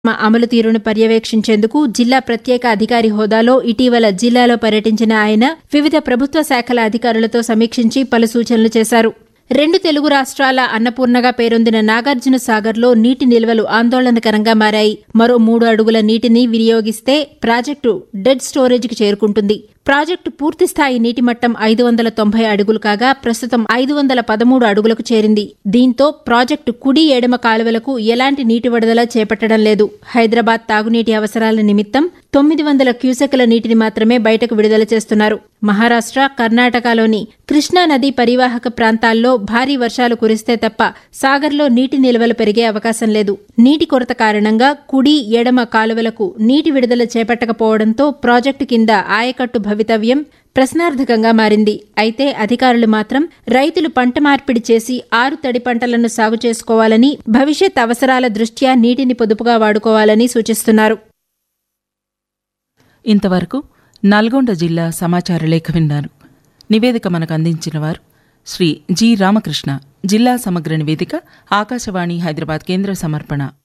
అమలు తీరును పర్యవేక్షించేందుకు జిల్లా ప్రత్యేక అధికారి హోదాలో ఇటీవల జిల్లాలో పర్యటించిన ఆయన వివిధ ప్రభుత్వ శాఖల అధికారులతో సమీక్షించి పలు సూచనలు చేశారు రెండు తెలుగు రాష్ట్రాల అన్నపూర్ణగా పేరొందిన నాగార్జున సాగర్లో నీటి నిల్వలు ఆందోళనకరంగా మారాయి మరో మూడు అడుగుల నీటిని వినియోగిస్తే ప్రాజెక్టు డెడ్ స్టోరేజ్కి చేరుకుంటుంది ప్రాజెక్టు పూర్తిస్థాయి నీటి మట్టం ఐదు వందల తొంభై అడుగులు కాగా ప్రస్తుతం ఐదు వందల పదమూడు అడుగులకు చేరింది దీంతో ప్రాజెక్టు కుడి ఎడమ కాలువలకు ఎలాంటి నీటి విడుదల చేపట్టడం లేదు హైదరాబాద్ తాగునీటి అవసరాల నిమిత్తం తొమ్మిది వందల క్యూసెక్ల నీటిని మాత్రమే బయటకు విడుదల చేస్తున్నారు మహారాష్ట్ర కర్ణాటకలోని కృష్ణా నది పరివాహక ప్రాంతాల్లో భారీ వర్షాలు కురిస్తే తప్ప సాగర్లో నీటి నిల్వలు పెరిగే అవకాశం లేదు నీటి కొరత కారణంగా కుడి ఎడమ కాలువలకు నీటి విడుదల చేపట్టకపోవడంతో ప్రాజెక్టు కింద ఆయకట్టు భవితవ్యం ప్రశ్నార్థకంగా మారింది అయితే అధికారులు మాత్రం రైతులు పంట మార్పిడి చేసి ఆరు తడి పంటలను సాగు చేసుకోవాలని భవిష్యత్ అవసరాల దృష్ట్యా నీటిని పొదుపుగా వాడుకోవాలని సూచిస్తున్నారు ఇంతవరకు నల్గొండ జిల్లా సమాచార లేఖ విన్నారు నివేదిక మనకు అందించిన వారు శ్రీ జి రామకృష్ణ జిల్లా సమగ్ర నివేదిక ఆకాశవాణి హైదరాబాద్ కేంద్ర సమర్పణ